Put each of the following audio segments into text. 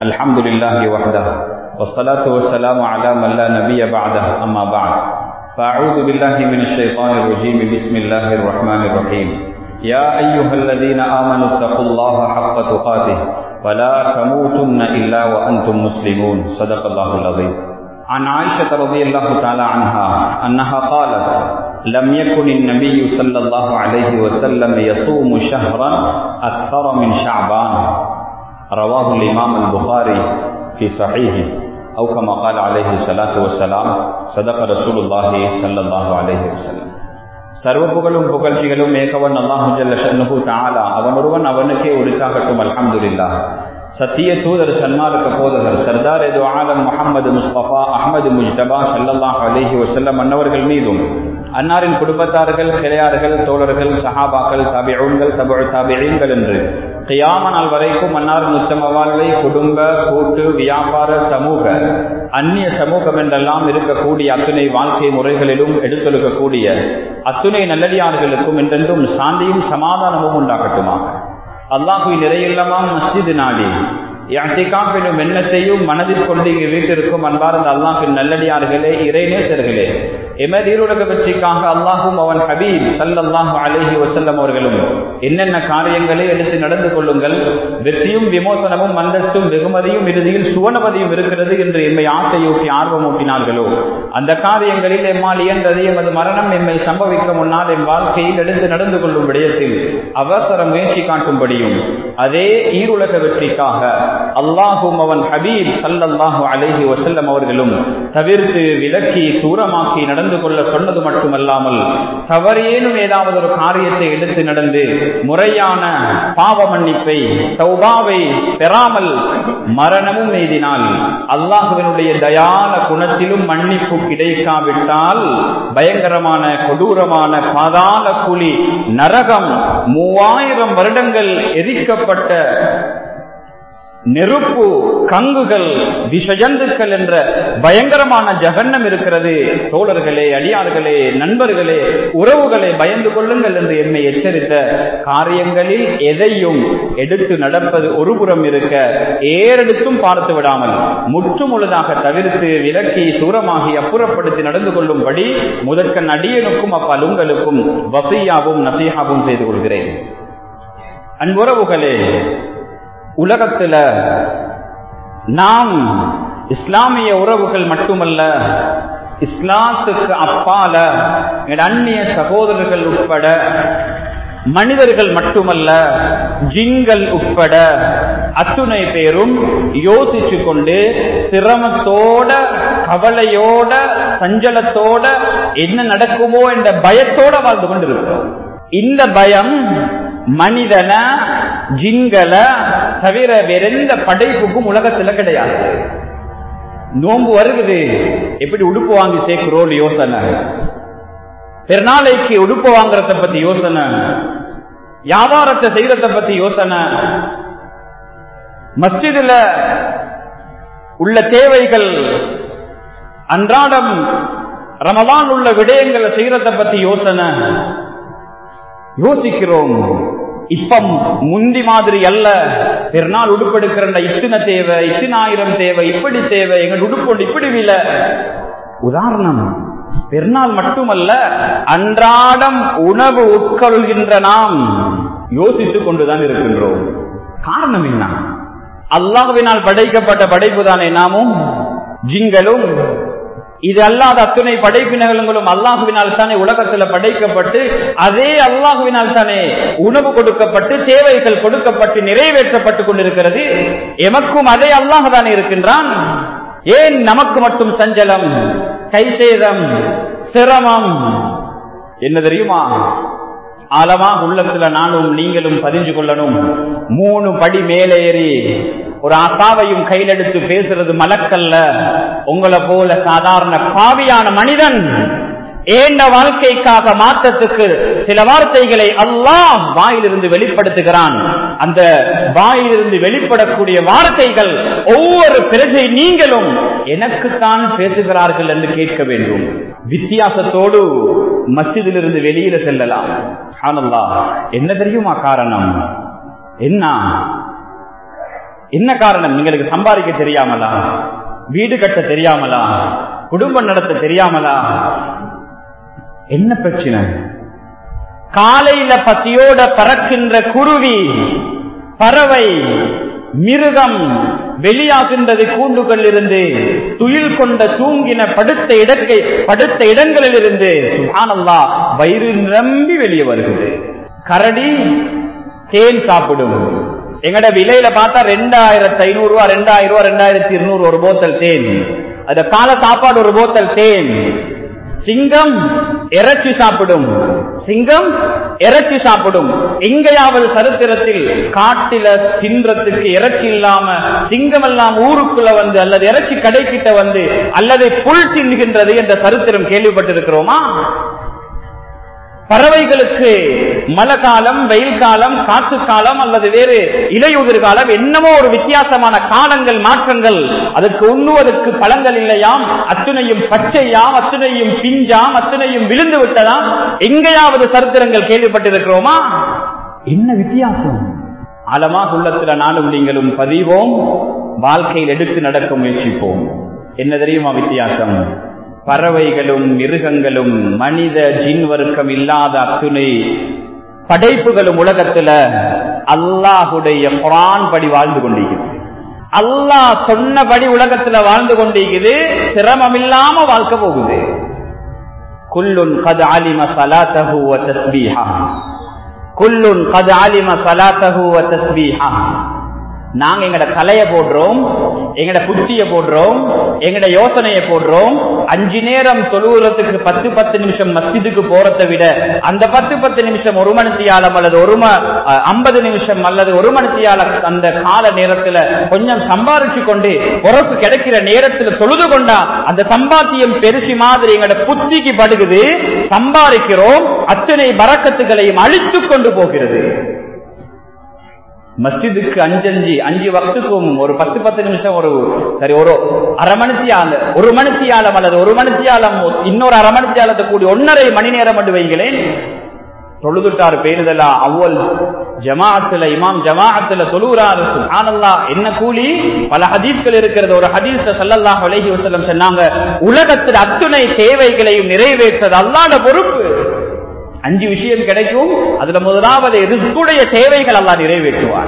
الحمد لله وحده والصلاة والسلام على من لا نبي بعده أما بعد فأعوذ بالله من الشيطان الرجيم بسم الله الرحمن الرحيم يا أيها الذين آمنوا اتقوا الله حق تقاته ولا تموتن إلا وأنتم مسلمون صدق الله العظيم عن عائشة رضي الله تعالى عنها أنها قالت لم يكن النبي صلى الله عليه وسلم يصوم شهرا أكثر من شعبان رواه الإمام البخاري في صحيحه أو كما قال عليه الصلاة والسلام صدق رسول الله صلى الله عليه وسلم சர்வ புகழும் புகழ்ச்சிகளும் ஏகவன் அல்லாஹு ஜல்ல ஷன்னுஹு தாலா அவன் ஒருவன் அவனுக்கே உரித்தாகட்டும் அல்ஹம்துலில்லா சத்திய தூதர் சன்மார்க்க போதகர் சர்தார் எது ஆலம் முகமது முஸ்தபா அஹமது முஜ்தபா சல்லல்லாஹ் அலேஹி வசல்லம் அன்னவர்கள் மீதும் அன்னாரின் குடும்பத்தார்கள் கிளையார்கள் தோழர்கள் சஹாபாக்கள் தபிஊன்கள் தபு தாபியீன்கள் என்று கியாம நாள் வரைக்கும் அன்னாரின் உத்தம வாழ்வை குடும்ப கூட்டு வியாபார சமூக அந்நிய சமூகம் என்றெல்லாம் இருக்கக்கூடிய அத்துணை வாழ்க்கை முறைகளிலும் எடுத்தொழுக்கக்கூடிய அத்துணை நல்லடியார்களுக்கும் என்றென்றும் சாந்தியும் சமாதானமும் உண்டாகட்டுமா அல்லாஹுவின் நிறையில்லமாம் மஸ்ஜிது நாடி யாத்திகாப்பினும் எண்ணத்தையும் மனதில் கொண்டு இங்கு வீட்டிற்கும் அன்பார்ந்த அல்லாஹின் நல்லடியார்களே இறைநேசர்களே எமது ஈருலக வெற்றிக்காக அல்லாஹும் அவன் ஹபீப் சல்லல்லாஹு அலஹி வசல்லம் அவர்களும் என்னென்ன காரியங்களை எடுத்து நடந்து கொள்ளுங்கள் வெற்றியும் விமோசனமும் அந்தஸ்தும் வெகுமதியும் இறுதியில் சுவனபதியும் இருக்கிறது என்று எம்மை ஆசையூட்டி ஆர்வமூட்டினார்களோ அந்த காரியங்களில் எம்மால் இயன்றதை எமது மரணம் எம்மை சம்பவிக்க முன்னால் என் வாழ்க்கையில் எடுத்து நடந்து கொள்ளும் விடயத்தில் அவசர முயற்சி காட்டும்படியும் அதே ஈருலக வெற்றிக்காக அல்லாஹும் அவன் ஹபீப் சல்லல்லாஹு அலஹி வசல்லம் அவர்களும் தவிர்த்து விலக்கி தூரமாக்கி நடந்து கொள்ள சொன்னது மட்டுமல்லாமல் தவறேனும் ஏதாவது ஒரு காரியத்தை எடுத்து நடந்து முறையான பாவ மன்னிப்பை தௌபாவை பெறாமல் மரணமும் எய்தினால் அல்லாஹுவினுடைய தயான குணத்திலும் மன்னிப்பு கிடைக்காவிட்டால் பயங்கரமான கொடூரமான பாதாள கூலி நரகம் மூவாயிரம் வருடங்கள் எரிக்கப்பட்ட நெருப்பு கங்குகள் விஷஜந்துக்கள் என்ற பயங்கரமான ஜகன்னம் இருக்கிறது தோழர்களே அடியார்களே நண்பர்களே உறவுகளை பயந்து கொள்ளுங்கள் என்று என்னை எச்சரித்த காரியங்களில் எதையும் எடுத்து நடப்பது ஒருபுறம் இருக்க ஏறெடுத்தும் பார்த்து விடாமல் முற்று முழுதாக தவிர்த்து விலக்கி தூரமாகி அப்புறப்படுத்தி நடந்து கொள்ளும்படி முதற்கண் அடியனுக்கும் அப்பலுங்களுக்கும் வசையாவும் நசீகாவும் செய்து கொள்கிறேன் அன்புறவுகளே உலகத்துல நாம் இஸ்லாமிய உறவுகள் மட்டுமல்ல இஸ்லாத்துக்கு அப்பால அந்நிய சகோதரர்கள் உட்பட மனிதர்கள் மட்டுமல்ல ஜின்கள் உட்பட அத்துணை பேரும் யோசிச்சு கொண்டு சிரமத்தோட கவலையோட சஞ்சலத்தோட என்ன நடக்குமோ என்ற பயத்தோட வாழ்ந்து கொண்டிருக்கிறோம் இந்த பயம் மனிதன ஜின்களை தவிர வேறெந்த படைப்புக்கும் உலகத்துல கிடையாது நோன்பு வருகுது எப்படி உடுப்பு வாங்கி சேர்க்கிறோம் யோசனை பெருநாளைக்கு உடுப்பு வாங்குறத பத்தி யோசனை வியாபாரத்தை செய்யறத பத்தி யோசனை மஸ்ஜிதுல உள்ள தேவைகள் அன்றாடம் ரமதான் உள்ள விடயங்களை செய்யறத பத்தி யோசனை யோசிக்கிறோம் இப்ப முந்தி மாதிரி அல்ல பெருநாள் உடுப்பெடுக்கிற இத்தனை தேவை இத்தனை ஆயிரம் தேவை இப்படி தேவை எங்கள் உடுப்பொண்டு இப்படி வில உதாரணம் பெருநாள் மட்டுமல்ல அன்றாடம் உணவு உட்கொள்கின்ற நாம் யோசித்துக் கொண்டுதான் இருக்கின்றோம் காரணம் என்ன அல்லாஹுவினால் படைக்கப்பட்ட படைப்பு தானே நாமும் ஜிங்களும் இது அல்லாத அத்துணை படைப்பினர்களும் அல்லாஹுவினால் தானே உலகத்தில் படைக்கப்பட்டு அதே அல்லாஹுவினால் தானே உணவு கொடுக்கப்பட்டு தேவைகள் கொடுக்கப்பட்டு நிறைவேற்றப்பட்டு கொண்டிருக்கிறது எமக்கும் அதே அல்லாஹ் தானே இருக்கின்றான் ஏன் நமக்கு மட்டும் சஞ்சலம் கைசேதம் சிரமம் என்ன தெரியுமா ஆழமாக உள்ளத்துல நானும் நீங்களும் பதிஞ்சு கொள்ளணும் மூணு படி மேலே ஏறி ஒரு அசாவையும் கையில் எடுத்து பேசுறது மலக்கல்ல உங்களை போல சாதாரண பாவியான மனிதன் ஏண்ட வாழ்க்கைக்காக மாற்றத்துக்கு சில வார்த்தைகளை அல்லாஹ் வாயிலிருந்து வெளிப்படுத்துகிறான் அந்த வாயிலிருந்து வெளிப்படக்கூடிய வார்த்தைகள் ஒவ்வொரு பிரஜை நீங்களும் எனக்குத்தான் பேசுகிறார்கள் என்று கேட்க வேண்டும் வித்தியாசத்தோடு மஸ்ஜிதிலிருந்து வெளியில செல்லலாம் ஆனல்லா என்ன தெரியுமா காரணம் என்ன என்ன காரணம் எங்களுக்கு சம்பாதிக்க தெரியாமலா வீடு கட்ட தெரியாமலா குடும்பம் நடத்த தெரியாமலா என்ன பிரச்சனை காலையில பசியோட பறக்கின்ற குருவி பறவை மிருகம் வெளியாகின்றது கூண்டுகள் இருந்து துயில் கொண்ட தூங்கின படுத்த இடக்கை படுத்த இடங்களில் இருந்து சுகானல்லா வயிறு நிரம்பி வெளியே வருகிறது கரடி தேன் சாப்பிடும் எங்கட விலையில பார்த்தா ரெண்டாயிரத்தி ஐநூறு ரூபா ரெண்டாயிரம் ரூபா ரெண்டாயிரத்தி இருநூறு ஒரு போத்தல் தேன் அது கால சாப்பாடு ஒரு போத்தல் தேன் சிங்கம் இறைச்சி சாப்பிடும் சிங்கம் இறைச்சி சாப்பிடும் எங்கேயாவது சரித்திரத்தில் காட்டில தின்றதுக்கு இறைச்சி இல்லாம சிங்கம் எல்லாம் ஊருக்குள்ள வந்து அல்லது இறைச்சி கடைக்கிட்ட வந்து அல்லது புல் தின்னுகின்றது என்ற சரித்திரம் கேள்விப்பட்டிருக்கிறோமா பறவைகளுக்கு மழை காலம் வெயில் காலம் காற்று காலம் அல்லது வேறு இலையுதிர் காலம் என்னமோ ஒரு வித்தியாசமான காலங்கள் மாற்றங்கள் அதற்கு உண்ணுவதற்கு பழங்கள் இல்லையாம் அத்துணையும் பச்சையாம் அத்துணையும் பிஞ்சாம் அத்துணையும் விழுந்து விட்டதாம் எங்கேயாவது சரித்திரங்கள் கேள்விப்பட்டிருக்கிறோமா என்ன வித்தியாசம் ஆழமாக உள்ளத்துல நானும் நீங்களும் பதிவோம் வாழ்க்கையில் எடுத்து நடக்க முயற்சிப்போம் என்ன தெரியுமா வித்தியாசம் பறவைகளும் மிருகங்களும் மனித ஜின் வர்க்கம் இல்லாத அத்துணை படைப்புகளும் உலகத்துல அல்லாஹுடைய குரான் படி வாழ்ந்து கொண்டிருக்கிறது அல்லாஹ் சொன்னபடி உலகத்துல வாழ்ந்து கொண்டிருக்குது சிரமம் இல்லாம வாழ்க்கை போகுது குல்லுன் கது ஆலிம சலாத்தஹு வ தஸ்பீஹா குல்லுன் கது ஆலிம சலாத்தஹு வ தஸ்பீஹா நாங்க எங்கட கலைய போடுறோம் எங்கட புத்திய போடுறோம் எங்கட யோசனையை போடுறோம் அஞ்சு நேரம் தொழுவுறதுக்கு பத்து பத்து நிமிஷம் மஸ்ஜிதுக்கு போறதை விட அந்த பத்து பத்து நிமிஷம் ஒரு மணித்தியாலம் அல்லது ஒரு ஐம்பது நிமிஷம் அல்லது ஒரு மணித்தியால அந்த கால நேரத்துல கொஞ்சம் சம்பாரிச்சு கொண்டு பொறப்பு கிடைக்கிற நேரத்துல தொழுது கொண்டா அந்த சம்பாத்தியம் பெருசி மாதிரி எங்கட புத்திக்கு படுகுது சம்பாதிக்கிறோம் அத்தனை பறக்கத்துகளையும் அழித்துக் கொண்டு போகிறது மஸ்ஜிதுக்கு அஞ்சஞ்சு அஞ்சு வக்துக்கும் ஒரு பத்து பத்து நிமிஷம் ஒரு சரி ஒரு அரை மணித்தியால ஒரு மணித்தியாலம் அல்லது ஒரு மணித்தியாலம் இன்னொரு அரை மணித்தியாலத்தை கூடி ஒன்னரை மணி நேரம் மட்டும் வைங்களேன் தொழுதுட்டார் பேருதலா அவ்வல் ஜமாஅத்துல இமாம் ஜமாஅத்துல தொழுகிறார் சுப்ஹானல்லா என்ன கூலி பல ஹதீஸ்கள் இருக்கிறது ஒரு ஹதீஸ்ல ஸல்லல்லாஹு அலைஹி வஸல்லம் சொன்னாங்க உலகத்தில் அத்துணை தேவைகளையும் நிறைவேற்றது அல்லாஹ்வுடைய பொறுப்பு அஞ்சு விஷயம் கிடைக்கும் அதுல முதலாவது ரிஸ்குடைய தேவைகள் எல்லாம் நிறைவேற்றுவார்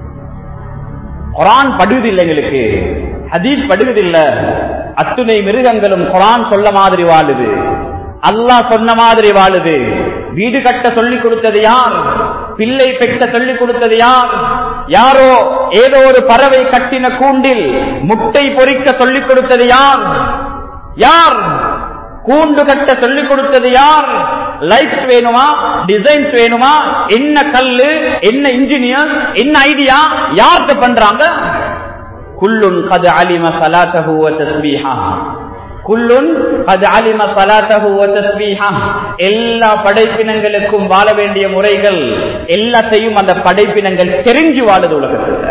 குரான் படுவதில்லை எங்களுக்கு ஹதீஸ் படுவதில்லை அத்துணை மிருகங்களும் குரான் சொல்ல மாதிரி வாழுது அல்லாஹ் சொன்ன மாதிரி வாழுது வீடு கட்ட சொல்லிக் கொடுத்தது யார் பிள்ளை பெற்ற சொல்லிக் கொடுத்தது யார் யாரோ ஏதோ ஒரு பறவை கட்டின கூண்டில் முட்டை பொறிக்க சொல்லிக் கொடுத்தது யார் யார் கூண்டு கட்ட சொல்லிக் கொடுத்தது யார் லைட்ஸ் வேணுமா டிசைன்ஸ் வேணுமா என்ன கல்லு என்ன இன்ஜினியர் என்ன ஐடியா யார்கிட்ட பண்றாங்க குல்லுன் கது அலிம சலாத்தஹு வ தஸ்பீஹா குல்லுன் கது அலிம சலாத்தஹு வ தஸ்பீஹா எல்லா படைப்பினங்களுக்கும் வாழ வேண்டிய முறைகள் எல்லாத்தையும் அந்த படைப்பினங்கள் தெரிஞ்சு வாழுது உலகத்துல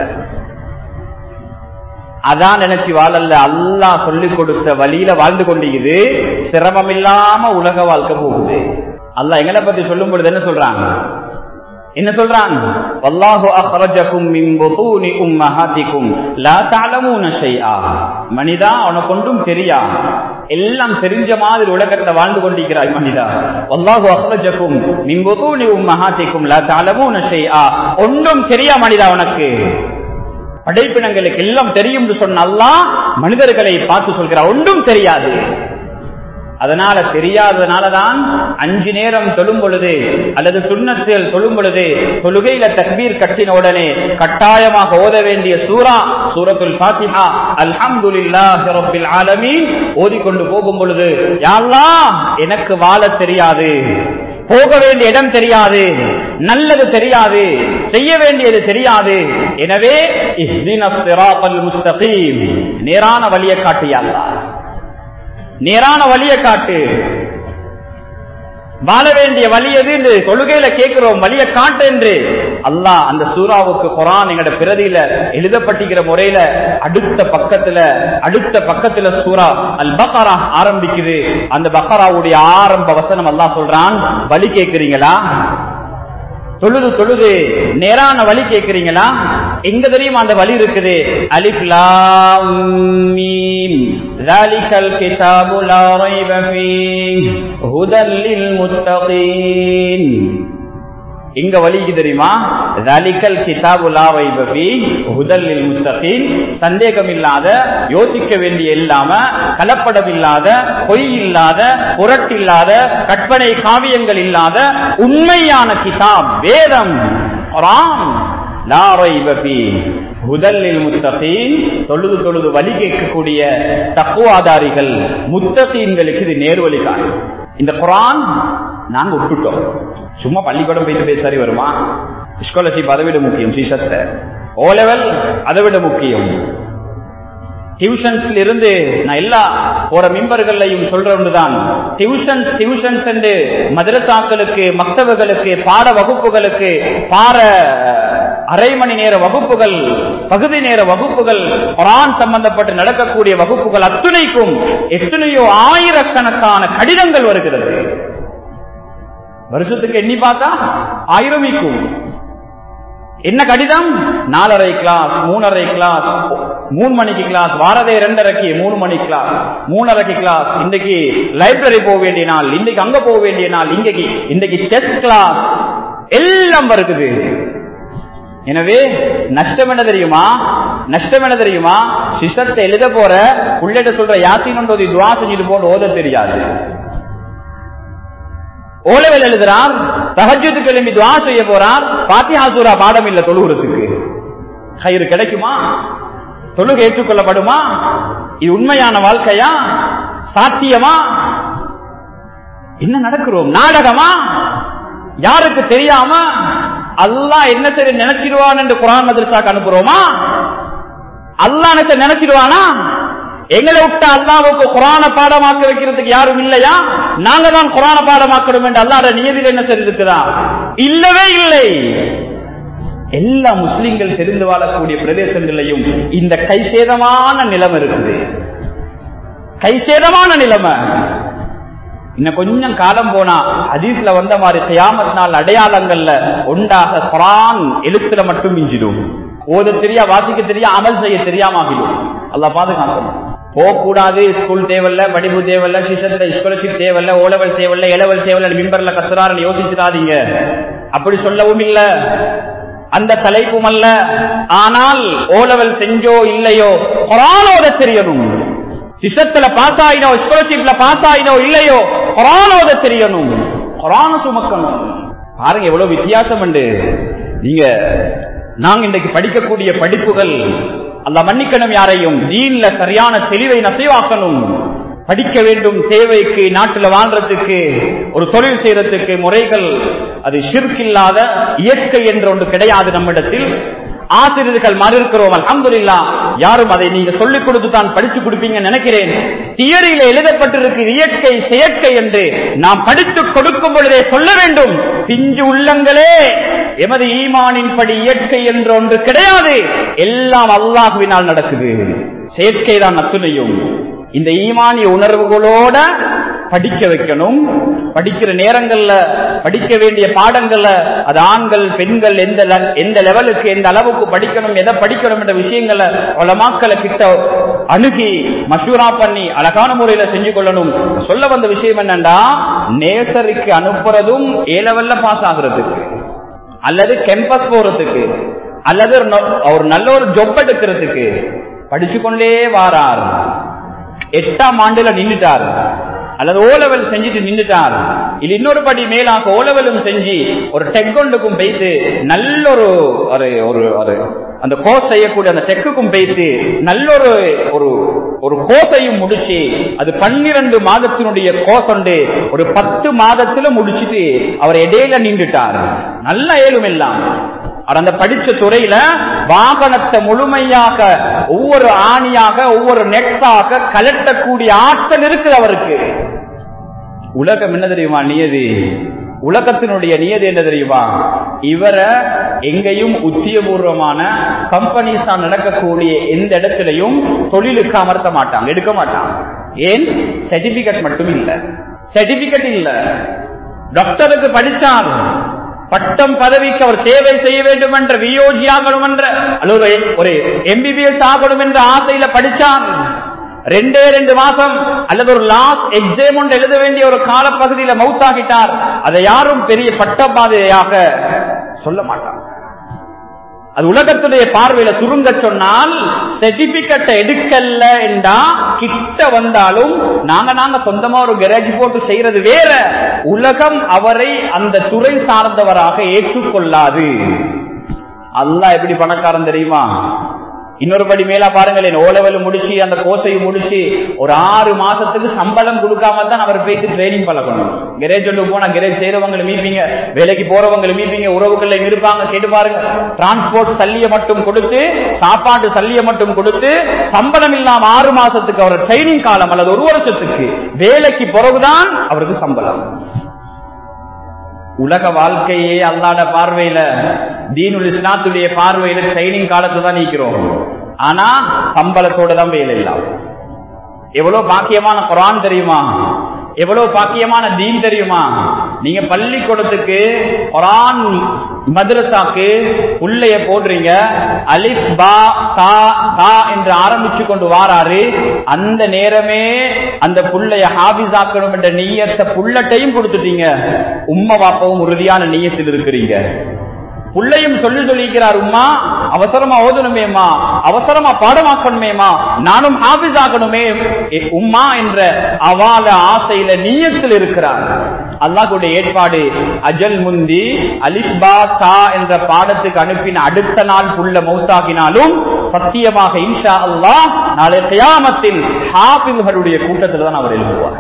அதான் நினைச்சு வாழல்ல அல்லாஹ் சொல்லிக் கொடுத்த வழியில வாழ்ந்து கொண்டிருக்குது சிரமம் இல்லாம உலக வாழ்க்கை போகுது அல்லாஹ் எங்களை பத்தி சொல்லும் பொழுது என்ன சொல்றாங்க என்ன சொல்றாங்க வல்லாஹு அஹ்ரஜகும் மின் புதூனி உம்மஹாதிகும் லா தஅலமூன ஷைஆ மனிதா உனக்கு ஒன்றும் தெரியா எல்லாம் தெரிஞ்ச மாதிரி உலகத்துல வாழ்ந்து கொண்டிருக்கிறாய் மனிதா வல்லாஹு அஹ்ரஜகும் மின் புதூனி உம்மஹாதிகும் லா தஅலமூன ஷைஆ ஒன்றும் தெரியா மனிதா உனக்கு படைப்பினங்களுக்கு எல்லாம் தெரியும் என்று சொன்ன அல்லாஹ் மனிதர்களை பார்த்து சொல்கிறார் ஒன்றும் தெரியாது அதனால தெரியாததுனாலதான் அஞ்சு நேரம் தொழும் பொழுது அல்லது சுண்ணத்தில் தொழும் பொழுது தொழுகையில தக்பீர் கட்டின உடனே கட்டாயமாக ஓத வேண்டிய சூரா சூரத்துல் பாத்திஹா அல்ஹம்துலில்லாஹி ரப்பில் ஆலமீன் ஓதிக்கொண்டு போகும் பொழுது யாழ்லா எனக்கு வாழ தெரியாது போக வேண்டிய இடம் தெரியாது நல்லது தெரியாது செய்ய வேண்டியது தெரியாது எனவே முஸ்தகீம் நேரான வழியை காட்டியாளா நேரான வழியை காட்டு வாழ வேண்டிய வழி எது என்று தொழுகையில கேட்கிறோம் வழியை காட்டு என்று அல்லாஹ் அந்த சூறாவுக்கு குரான் எங்கட பிரதியில எழுதப்பட்டிருக்கிற முறையில அடுத்த பக்கத்துல அடுத்த பக்கத்துல சூரா அல் பக்கரா ஆரம்பிக்குது அந்த பக்கராவுடைய ஆரம்ப வசனம் அல்லாஹ் சொல்றான் வழி கேட்கிறீங்களா தொழுது தொழுது நேரான வழி கேட்கிறீங்களா எங்க தெரியுமா அந்த வழி இருக்குது அலிஃப் லாம் மீம் ذلك الكتاب لا ريب فيه هدى للمتقين இங்க வழிக்கு தெரியுமா தலிக்கல் கிதாபு லா ரைப ஃபீ ஹுதல் லில் முத்தகீன் சந்தேகம் இல்லாத யோசிக்க வேண்டிய இல்லாம கலப்படம் இல்லாத பொய் இல்லாத புரட்டில்லாத கற்பனை காவியங்கள் இல்லாத உண்மையான கிதாப் வேதம் குர்ஆன் லா ரைப ஃபீ ஹுதல் லில் முத்தகீன் தொழுது தொழுது வழி கேட்கக்கூடிய தக்குவாதாரிகள் முத்தகீன்களுக்கு இது நேர்வழி காணும் இந்த குரான் நாங்க விட்டுட்டோம் சும்மா பள்ளிக்கூடம் போயிட்டு போய் சரி வருமா ஸ்காலர்ஷிப் அதை விட முக்கியம் சீசத்தை ஓ லெவல் அதை விட முக்கியம் டியூஷன்ஸ்ல இருந்து நான் எல்லா போற மிம்பர்களையும் சொல்றதுதான் டியூஷன்ஸ் டியூஷன்ஸ் என்று மதரசாக்களுக்கு மக்தபுகளுக்கு பாட வகுப்புகளுக்கு பார அரை மணி நேர வகுப்புகள் பகுதி நேர வகுப்புகள் குரான் சம்பந்தப்பட்டு நடக்கக்கூடிய வகுப்புகள் அத்துணைக்கும் எத்தனையோ ஆயிரக்கணக்கான கடிதங்கள் வருகிறது வருஷத்துக்கு எண்ணி பார்த்தா ஆயிரமிக்கும் என்ன கடிதம் நாலரை கிளாஸ் மூணரை கிளாஸ் மூணு மணிக்கு கிளாஸ் வாரதே ரெண்டரைக்கு மூணு மணி கிளாஸ் மூணரைக்கு கிளாஸ் இன்னைக்கு லைப்ரரி போக வேண்டிய நாள் இன்னைக்கு அங்க போக வேண்டிய நாள் இன்றைக்கு இன்னைக்கு செஸ் கிளாஸ் எல்லாம் வருகுது எனவே நஷ்டம் என்ன தெரியுமா நஷ்டம் என்ன தெரியுமா சிசத்தை எழுத போற உள்ளிட்ட சொல்ற யாசின் துவா செஞ்சுட்டு போட்டு ஓத தெரியாது ஓலவில் எழுதுறார் தஹஜத்துக்கு எழும்பி துவா செய்ய போறார் பாத்தியா சூரா பாடம் இல்ல தொழுகிறதுக்கு கயிறு கிடைக்குமா தொழுகை ஏற்றுக்கொள்ளப்படுமா இது உண்மையான வாழ்க்கையா சாத்தியமா என்ன நடக்கிறோம் நாடகமா யாருக்கு தெரியாம அல்லாஹ் என்ன சரி நினைச்சிருவான் என்று குரான் மதரசாக்கு அனுப்புறோமா அல்லாஹ் நினைச்ச நினைச்சிருவானா எங்களை விட்டு அல்லாவுக்கு குரான பாடமாக்க வைக்கிறதுக்கு யாரும் இல்லையா நாங்க தான் குரான பாடமாக்கணும் என்று அல்லாட நியதியில் என்ன செய்திருக்கிறா இல்லவே இல்லை எல்லா முஸ்லிம்கள் தெரிந்து வாழக்கூடிய பிரதேசங்களையும் இந்த கைசேதமான நிலைமை இருக்குது கைசேதமான நிலைமை இன்னும் கொஞ்சம் காலம் போனா ஹதீஸ்ல வந்த மாதிரி கியாமத் நாள் அடையாளங்கள்ல ஒன்றாக குரான் எழுத்துல மட்டும் மிஞ்சிடும் ஓத தெரியா வாசிக்க தெரியா அமல் செய்ய தெரியாம ஆகிடும் அல்லா பாதுகாக்கணும் போகக்கூடாது ஸ்கூல் தேவையில்ல படிப்பு தேவையில்ல சிஷத்துல ஸ்காலர்ஷிப் தேவையில்ல ஓலவல் தேவையில்ல இளவல் தேவையில்ல மிம்பர்ல கத்துறாருன்னு யோசிச்சிடாதீங்க அப்படி சொல்லவும் இல்ல அந்த தலைப்பும் அல்ல ஆனால் ஓலவல் செஞ்சோ இல்லையோ குரானோத தெரியணும் சிஷத்துல பாஸ் ஆயினோ ஸ்காலர்ஷிப்ல பாஸ் ஆயினோ இல்லையோ குரானோத தெரியணும் குரான சுமக்கணும் பாருங்க எவ்வளவு வித்தியாசம் உண்டு நீங்க நாங்க இன்றைக்கு படிக்கக்கூடிய படிப்புகள் அல்ல மன்னிக்கணும் யாரையும் தீன்ல சரியான தெளிவை நசைவாக்கணும் படிக்க வேண்டும் தேவைக்கு நாட்டில் வாழ்றதுக்கு ஒரு தொழில் செய்யறதுக்கு முறைகள் அது ஷிர்கில்லாத இயற்கை என்ற ஒன்று கிடையாது நம்மிடத்தில் ஆசிரியர்கள் மாறி இருக்கிறோம் அல்ஹம்துலில்லா யாரும் அதை நீங்க சொல்லிக் கொடுத்து தான் படிச்சு கொடுப்பீங்கன்னு நினைக்கிறேன் தியரியில எழுதப்பட்டிருக்கு இயற்கை செயற்கை என்று நாம் படித்து கொடுக்கும் பொழுதே சொல்ல வேண்டும் பிஞ்சு உள்ளங்களே எமது ஈமானின் படி இயற்கை என்ற ஒன்று கிடையாது எல்லாம் அல்லாஹுவினால் நடக்குது செயற்கை தான் அத்துணையும் இந்த ஈமானிய உணர்வுகளோட படிக்க வைக்கணும் படிக்கிற நேரங்கள்ல படிக்க வேண்டிய பாடங்கள்ல அது ஆண்கள் பெண்கள் எந்த le- எந்த லெவலுக்கு எந்த அளவுக்கு படிக்கணும் எதை படிக்கணும் என்ற விஷயங்களை உலமாக்களை கிட்ட அணுகி மஷூரா பண்ணி அழகான முறையில செஞ்சு கொள்ளணும் சொல்ல வந்த விஷயம் என்னன்னா நேசருக்கு அனுப்புறதும் ஏ லெவல்ல பாஸ் ஆகுறதுக்கு அல்லது கேம்பஸ் போறதுக்கு அல்லது ஒரு நொ- ஒரு நல்ல ஒரு ஜொப் எடுக்கிறதுக்கு படிச்சு கொண்டே வாரார் எட்டாம் ஆண்டுல நின்னுட்டார் அல்லது ஓ லெவல் செஞ்சுட்டு நின்னுட்டார் இல்ல இன்னொரு படி மேலாக ஓ லெவலும் செஞ்சு ஒரு டெக்கொண்டுக்கும் போயிட்டு நல்ல ஒரு ஒரு ஒரு ஒரு அந்த கோர்ஸ் செய்யக்கூடிய அந்த டெக்குக்கும் போயிட்டு நல்ல ஒரு ஒரு ஒரு கோர்ஸையும் முடிச்சு அது பன்னிரண்டு மாதத்தினுடைய கோர்ஸ் உண்டு ஒரு பத்து மாதத்துல முடிச்சிட்டு அவர் இடையில நின்றுட்டார் நல்ல ஏழும் எல்லாம் அவர் அந்த படிச்ச துறையில வாகனத்தை முழுமையாக ஒவ்வொரு ஆணியாக ஒவ்வொரு நெக்ஸாக கலட்டக்கூடிய ஆற்றல் இருக்குது அவருக்கு உலகம் என்ன தெரியுமா நியதி உலகத்தினுடைய நியதி என்ன தெரியுமா இவரை எங்கேயும் உத்தியபூர்வமான கம்பெனிஸா நடக்கக்கூடிய எந்த இடத்திலையும் தொழிலுக்கு அமர்த்த மாட்டாங்க எடுக்க மாட்டாங்க ஏன் சர்டிபிகேட் மட்டும் இல்ல சர்டிபிகேட் இல்ல டாக்டருக்கு படிச்சார் பட்டம் பதவிக்கு அவர் சேவை செய்ய வேண்டும் என்ற வியோஜி ஆகணும் என்ற அல்லது ஒரு எம்பிபிஎஸ் ஆகணும் என்ற ஆசையில படிச்சான் ரெண்டே ரெண்டு மாசம் அல்லது ஒரு லாஸ்ட் எக்ஸாம் ஒன்று எழுத வேண்டிய ஒரு காலப்பகுதியில மவுத்தாகிட்டார் அதை யாரும் பெரிய பட்டப்பாதையாக சொல்ல மாட்டாங்க அது உலகத்துடைய பார்வையில சுருங்க சொன்னால் சர்டிபிகேட் எடுக்கல என்றா கிட்ட வந்தாலும் நாங்க நாங்க சொந்தமா ஒரு கரேஜ் போட்டு செய்யறது வேற உலகம் அவரை அந்த துறை சார்ந்தவராக ஏற்றுக்கொள்ளாது அல்லாஹ் எப்படி பணக்காரன் தெரியுமா இன்னொரு படி மேலா பாருங்களேன் ஓலவல் முடிச்சு அந்த கோசையை முடிச்சு ஒரு ஆறு மாசத்துக்கு சம்பளம் கொடுக்காம தான் அவர் போயிட்டு ட்ரைனிங் பழக்கணும் கெரேஜ் ஒன்று போனா கெரேஜ் செய்யறவங்களை மீப்பீங்க வேலைக்கு போறவங்களை மீப்பீங்க உறவுகளை இருப்பாங்க கேட்டு பாருங்க டிரான்ஸ்போர்ட் சல்லிய மட்டும் கொடுத்து சாப்பாட்டு சல்லிய மட்டும் கொடுத்து சம்பளம் இல்லாம ஆறு மாசத்துக்கு அவர் ட்ரைனிங் காலம் அல்லது ஒரு வருஷத்துக்கு வேலைக்கு பிறகுதான் அவருக்கு சம்பளம் உலக வாழ்க்கையே அல்லாட பார்வையில தீனுல் இஸ்லாத்துடைய பார்வையில ட்ரைனிங் காலத்துல தான் நீக்கிறோம் ஆனா சம்பளத்தோட தான் வேலை இல்லாம எவ்வளவு பாக்கியமான குரான் தெரியுமா எவ்வளவு பாக்கியமான தீன் தெரியுமா நீங்க பள்ளிக்கூடத்துக்கு குரான் மദ്രസാக்கு புள்ளைய போடுறீங்க அலிஃப் பா தா தா என்று ஆரம்பிச்சு கொண்டு வாராரு அந்த நேரமே அந்த புள்ளைய ஹாபிஸ் ஆக்கணும் என்ற நீயத்தை புள்ளட்டையும் கொடுத்துட்டீங்க உம்ம வாப்பவும் உறுதியான நீயத்தில் இருக்கிறீங்க புள்ளையும் சொல்லி சொல்லிக்கிறார் உம்மா அவசரமா ஓதணுமேமா அவசரமா பாடமாக்கணுமேமா நானும் ஹாபிஸ் ஆகணுமே உம்மா என்ற அவால ஆசையில நீயத்தில் இருக்கிறார் அல்லாஹுடைய ஏற்பாடு அஜல் முந்தி அலிபா தா என்ற பாடத்துக்கு அனுப்பின அடுத்த நாள் புள்ள மௌத்தாகினாலும் சத்தியமாக இன்ஷா அல்லாஹ் நாளை கியாமத்தில் ஹாபில்களுடைய கூட்டத்தில் தான் அவர் எழுதுவார்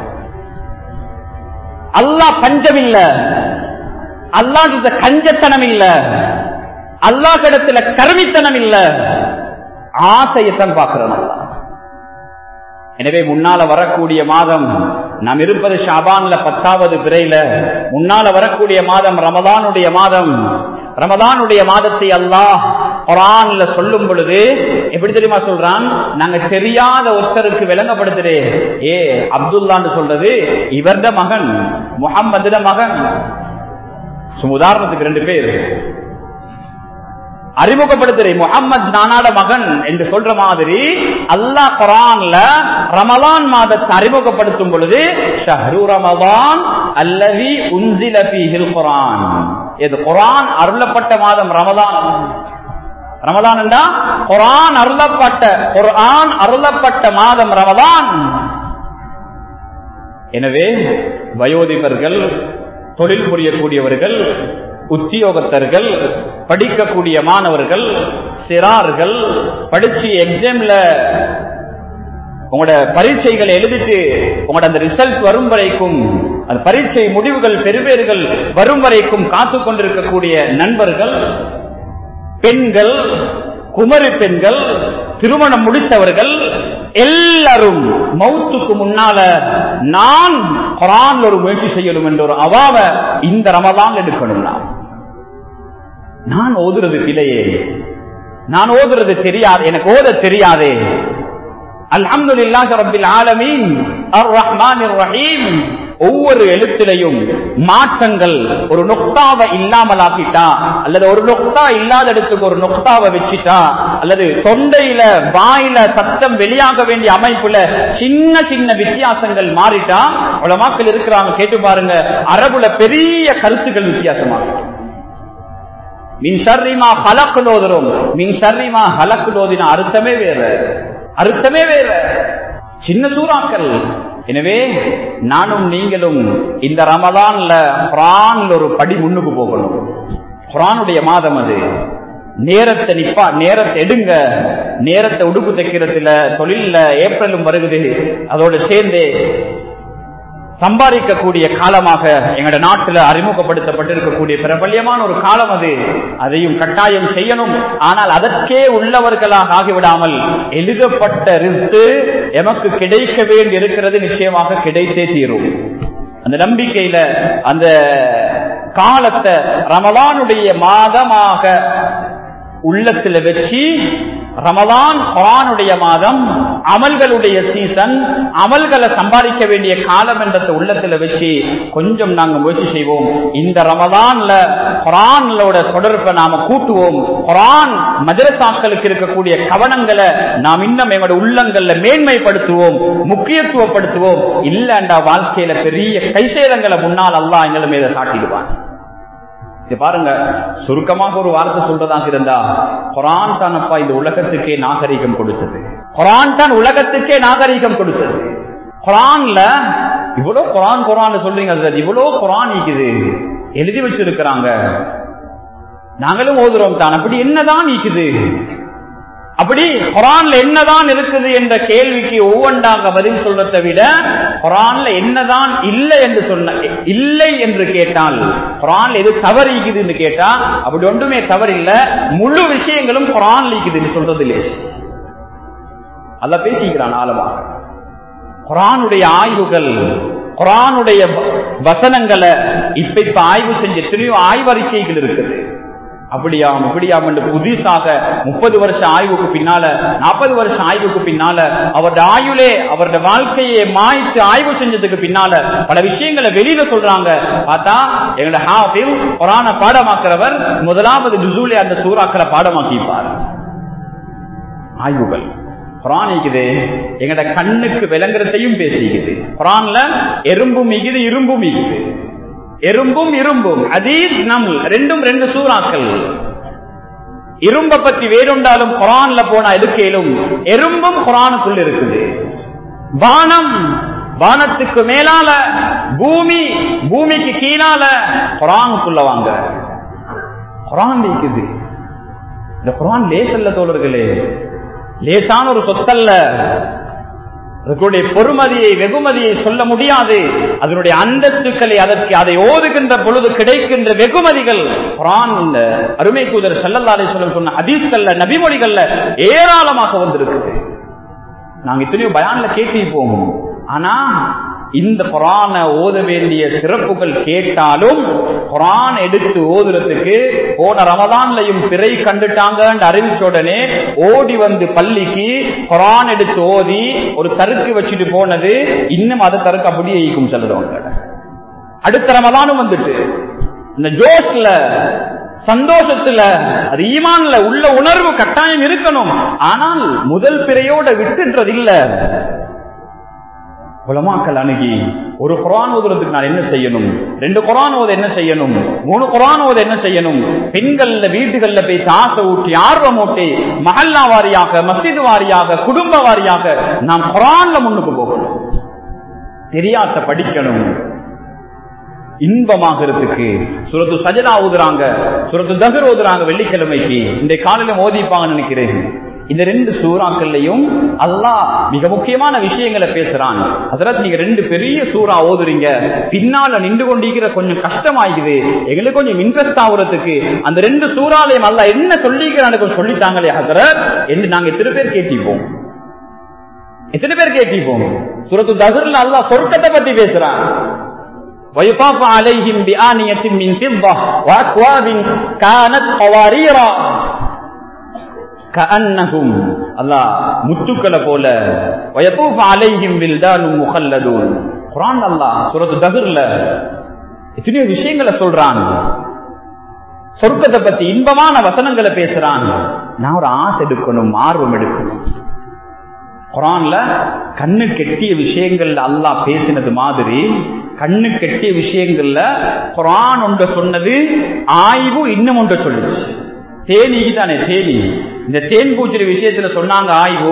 அல்லாஹ் பஞ்சமில்ல அல்லாஹ் கஞ்சத்தனம் இல்ல அல்லாஹ் இடத்துல கருமித்தனம் இல்ல ஆசையத்தான் பார்க்கிறோம் அல்லாஹ் எனவே முன்னால வரக்கூடிய மாதம் நாம் இருப்பது ஷாபான்ல பத்தாவது பிறையில முன்னால வரக்கூடிய மாதம் ரமதானுடைய மாதம் ரமதானுடைய மாதத்தை அல்லாஹ் குரான்ல சொல்லும் பொழுது எப்படி தெரியுமா சொல்றான் நாங்க தெரியாத ஒருத்தருக்கு விளங்கப்படுத்துறே ஏ அப்துல்லான்னு சொல்றது இவர்த மகன் முகம்மதுட மகன் உதாரணத்துக்கு ரெண்டு பேர் அறிமுகப்படுத்துறேன் முகம்மது நானாட மகன் என்று சொல்ற மாதிரி அல்லாஹ் குரான்ல ரமலான் மாதத்தை அறிமுகப்படுத்தும் பொழுது ஷஹரு ரமலான் அல்லவி உன்சில ஃபீஹில் குரான் இது குரான் அருளப்பட்ட மாதம் ரமலான் ரமலான் என்றா குரான் அருளப்பட்ட குரான் அருளப்பட்ட மாதம் ரமலான் எனவே வயோதிபர்கள் தொழில் புரியக்கூடியவர்கள் உத்தியோகத்தர்கள் படிக்கக்கூடிய மாணவர்கள் சிறார்கள் படிச்சு எக்ஸாம்ல உங்களோட பரீட்சைகளை எழுதிட்டு உங்களோட அந்த ரிசல்ட் வரும் வரைக்கும் அந்த பரீட்சை முடிவுகள் பெறுபேறுகள் வரும் வரைக்கும் காத்து கொண்டிருக்கக்கூடிய நண்பர்கள் பெண்கள் குமரி பெண்கள் திருமணம் முடித்தவர்கள் எல்லாரும் மௌத்துக்கு முன்னால நான் குரான் ஒரு முயற்சி செய்யணும் என்ற ஒரு அவாவ இந்த ரமதான் எடுக்கணும் நான் நான் ஓதுறது பிழையே நான் ஓதுறது தெரியாது எனக்கு ஓத தெரியாதே அல்ஹம்துலில்லாஹி ரப்பில் ஆலமீன் அர் ரஹ்மானிர் ரஹீம் ஒவ்வொரு எழுத்திலையும் மாற்றங்கள் ஒரு நொக்தாவை இல்லாமலாக்கிட்டா அல்லது ஒரு நொக்தா இல்லாத இடத்துக்கு ஒரு நொக்தாவை வச்சுட்டா அல்லது தொண்டையில வாயில சத்தம் வெளியாக வேண்டிய அமைப்புல சின்ன சின்ன வித்தியாசங்கள் மாறிட்டா உலமாக்கள் இருக்கிறாங்க கேட்டு பாருங்க அரபுல பெரிய கருத்துக்கள் வித்தியாசமாக மின் ஷர்ரிமா ஹலக்குல் ஓதுறோம் மின் ஷர்ரிமா ஹலக்குல் ஓதின அர்த்தமே வேற அர்த்தமே வேற சின்ன சூறாக்கள் எனவே நானும் நீங்களும் இந்த ரமலான்ல குரான்ல ஒரு படி முன்னுக்கு போகணும் குரானுடைய மாதம் அது நேரத்தை நிப்பா நேரத்தை எடுங்க நேரத்தை உடுப்பு தைக்கிறதுல தொழில்ல ஏப்ரலும் வருகுது அதோட சேர்ந்து சம்பாதிக்கக்கூடிய காலமாக எங்களோட நாட்டில் அறிமுகப்படுத்தப்பட்டிருக்கக்கூடிய பிரபல்யமான ஒரு காலம் அது அதையும் கட்டாயம் செய்யணும் ஆனால் அதற்கே உள்ளவர்களாக ஆகிவிடாமல் எழுதப்பட்ட ரிஸ்து எமக்கு கிடைக்க வேண்டி இருக்கிறது நிச்சயமாக கிடைத்தே தீரும் அந்த நம்பிக்கையில அந்த காலத்தை ரமலானுடைய மாதமாக உள்ளத்துல வச்சு ரமதான் குரானுடைய மாதம் அமல்களுடைய சீசன் அமல்களை சம்பாதிக்க வேண்டிய காலம் என்றத உள்ளத்துல வச்சு கொஞ்சம் நாங்க முயற்சி செய்வோம் இந்த ரமதான்ல குரான்லோட தொடர்பை நாம கூட்டுவோம் குரான் மதரசாக்களுக்கு இருக்கக்கூடிய கவனங்களை நாம் இன்னும் எங்களோட உள்ளங்கள்ல மேன்மைப்படுத்துவோம் முக்கியத்துவப்படுத்துவோம் இல்லண்டா வாழ்க்கையில பெரிய கைசேதங்களை முன்னால் அல்லாஹ் எங்களை மேல சாட்டிடுவான் இது பாருங்க சுருக்கமாக ஒரு வார்த்தை சொல்றதாக இருந்தா குரான் தானப்பா இந்த உலகத்துக்கே நாகரிகம் கொடுத்தது குரான் தான் உலகத்துக்கே நாகரிகம் கொடுத்தது குரான்ல இவ்வளவு குரான் குரான் சொல்றீங்க சார் இவ்வளவு குரான் இருக்குது எழுதி வச்சிருக்கிறாங்க நாங்களும் ஓதுறோம் தான் அப்படி என்னதான் நீக்குது அப்படி குரான்ல என்னதான் இருக்குது என்ற கேள்விக்கு ஒவ்வொன்றாக பதில் சொல்றதை விட குரான்ல என்னதான் இல்லை என்று சொன்ன இல்லை என்று கேட்டால் குரான்ல எது தவறு இருக்குதுன்னு கேட்டா அப்படி ஒன்றுமே தவறு இல்ல முழு விஷயங்களும் குரான் இருக்குதுன்னு சொல்றது லேஸ் அல்ல பேசிக்கிறான் ஆழமாக குரானுடைய ஆய்வுகள் குரானுடைய வசனங்களை இப்ப இப்ப ஆய்வு செஞ்ச எத்தனையோ ஆய்வறிக்கைகள் இருக்குது அப்படியாம் இப்படியாம் என்று புதுசாக முப்பது வருஷம் ஆய்வுக்கு பின்னால நாற்பது வருஷம் ஆய்வுக்கு பின்னால அவருடைய ஆயுளே அவருடைய வாழ்க்கையை மாய்ச்சு ஆய்வு செஞ்சதுக்கு பின்னால பல விஷயங்களை வெளியில சொல்றாங்க பார்த்தா எங்களோட ஹாஃபில் குரான பாடமாக்குறவர் முதலாவது ஜுசூலே அந்த சூறாக்களை பாடமாக்கிப்பார் ஆய்வுகள் குரான் இருக்குது எங்கட கண்ணுக்கு விளங்குறதையும் பேசிக்குது குரான்ல எறும்பும் மிகுது இரும்பும் மிகுது எறும்பும் இரும்பும் அதீத் நம் ரெண்டும் ரெண்டு சூறாக்கள் இரும்ப பத்தி வேறுண்டாலும் குரான்ல போனா எதுக்கேலும் எறும்பும் குரானுக்குள் இருக்குது வானம் வானத்துக்கு மேலால பூமி பூமிக்கு கீழால குரானுக்குள்ள வாங்க குரான் இருக்குது இந்த குரான் லேசல்ல தோழர்களே லேசான ஒரு சொத்தல்ல அதனுடைய பொறுமதியை வெகுமதியை சொல்ல முடியாது அதனுடைய அந்தஸ்துக்களை அதற்கு அதை ஓதுகின்ற பொழுது கிடைக்கின்ற வெகுமதிகள் குரான் அருமை கூதர் செல்லல்லாரை சொல்ல சொன்ன ஹதீஸ்கள்ல நபிமொழிகள்ல ஏராளமாக வந்திருக்குது நாங்க இத்தனையோ பயான்ல கேட்டிருப்போம் ஆனா இந்த குரான ஓத வேண்டிய சிறப்புகள் கேட்டாலும் குரான் எடுத்து ஓதுறதுக்கு போன ரமதான்லையும் பிறை கண்டுட்டாங்க அறிவிச்ச உடனே ஓடி வந்து பள்ளிக்கு குரான் எடுத்து ஓதி ஒரு தருக்கு வச்சுட்டு போனது இன்னும் அதை தருக்கு அப்படியே ஈக்கும் செல்லுறவங்க அடுத்த ரமதானும் வந்துட்டு இந்த ஜோஸ்ல சந்தோஷத்துல அது ஈமான்ல உள்ள உணர்வு கட்டாயம் இருக்கணும் ஆனால் முதல் பிறையோட விட்டுன்றது இல்ல உலமாக்கள் அணுகி ஒரு குரான் ஓதுறதுக்கு நான் என்ன செய்யணும் ரெண்டு குரான் ஓத என்ன செய்யணும் மூணு குரான் ஓத என்ன செய்யணும் பெண்கள்ல வீட்டுகள்ல போய் தாசை ஊட்டி ஆர்வம் ஊட்டி மஹல்லா வாரியாக மஸ்ஜித் வாரியாக குடும்ப வாரியாக நாம் குரான்ல முன்னுக்கு போகணும் தெரியாத படிக்கணும் இன்பமாகிறதுக்கு சுரத்து சஜனா ஊதுறாங்க சுரத்து தகர் ஓதுறாங்க வெள்ளிக்கிழமைக்கு இந்த காலையில ஓதிப்பாங்க நினைக்கிறேன் இந்த ரெண்டு சூறாக்கள்லையும் அல்லாஹ் மிக முக்கியமான விஷயங்களை பேசுறான் அதற்கு நீங்க ரெண்டு பெரிய சூறா ஓதுறீங்க பின்னால நின்று கொண்டிருக்கிற கொஞ்சம் கஷ்டமாகுது எங்களுக்கு கொஞ்சம் இன்ட்ரெஸ்ட் ஆகுறதுக்கு அந்த ரெண்டு சூறாலையும் அல்ல என்ன சொல்லிக்கிறான்னு கொஞ்சம் சொல்லிட்டாங்களே ஹசரத் என்று நாங்க எத்தனை பேர் கேட்டிப்போம் எத்தனை பேர் கேட்டிப்போம் சுரத்து தகர்ல அல்லாஹ் சொர்க்கத்தை பத்தி பேசுறான் ويطاف عليهم بآنية من فضة وأكواب كانت قواريرا كأنهم الله முத்துக்களை போல ويطوف عليهم بلدان مخلدون குர்ஆன் அல்லாஹ் சூரத்து தஹர்ல எத்தனையோ விஷயங்களை சொல்றான் சொர்க்கத்தை பத்தி இன்பமான வசனங்களை பேசுறான் நான் ஒரு ஆசை எடுக்கணும் ஆர்வம் எடுக்கணும் குரான்ல கண்ணு கெட்டிய விஷயங்கள்ல அல்லாஹ் பேசினது மாதிரி கண்ணு கெட்டிய விஷயங்கள்ல குரான் ஒன்று சொன்னது ஆய்வு இன்னும் ஒன்று சொல்லுச்சு தேனிக்கு தானே தேனி இந்த தேன் பூச்சிரி விஷயத்துல சொன்னாங்க ஆய்வு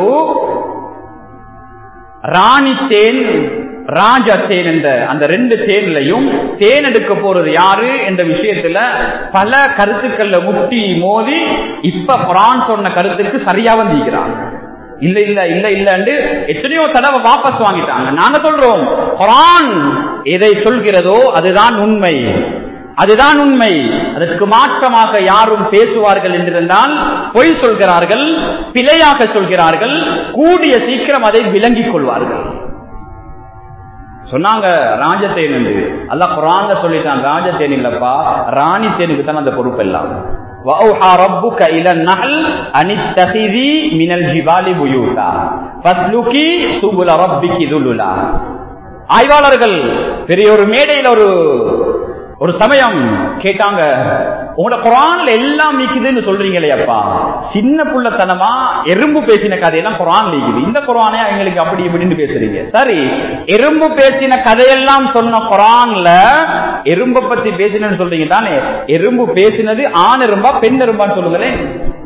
ராணி தேன் ராஜ தேன் என்ற அந்த ரெண்டு தேன்லையும் தேன் எடுக்க போறது யாரு என்ற விஷயத்துல பல கருத்துக்கள்ல முட்டி மோதி இப்ப குரான் சொன்ன கருத்துக்கு சரியா வந்திருக்கிறாங்க இல்ல இல்ல இல்ல இல்லன்னு எத்தனையோ தடவை வாபஸ் வாங்கிட்டாங்க நாங்க சொல்றோம் குரான் எதை சொல்கிறதோ அதுதான் உண்மை அதுதான் உண்மை அதற்கு மாற்றமாக யாரும் பேசுவார்கள் என்றிருந்தால் பொய் சொல்கிறார்கள் பிழையாக சொல்கிறார்கள் கூடிய சீக்கிரம் அதை விளங்கிக் கொள்வார்கள் சொன்னாங்க ராஜத்தேன் என்று அல்ல குரான்ல சொல்லிட்டான் ராஜத்தேன் இல்லப்பா ராணி தேனுக்கு தான் அந்த பொறுப்பு எல்லாம் وأوحى ربك إلى النحل أن اتخذي من الجبال بيوتا فاسلكي سبل ربك ذللا ஆய்வாளர்கள் பெரிய ஒரு மேடையில் ஒரு ஒரு சமயம் கேட்டாங்க உங்களோட குரான்ல எல்லாம் நீக்குதுன்னு சொல்றீங்களே அப்பா சின்ன புள்ளத்தனமா எறும்பு பேசின கதையெல்லாம் குரான் நீக்குது இந்த குரானே எங்களுக்கு அப்படி இப்படின்னு பேசுறீங்க சரி எறும்பு பேசின கதையெல்லாம் சொன்ன குரான்ல எறும்பை பத்தி பேசினு சொல்றீங்க தானே எறும்பு பேசினது ஆண் எறும்பா பெண் எறும்பான்னு சொல்லுங்களேன்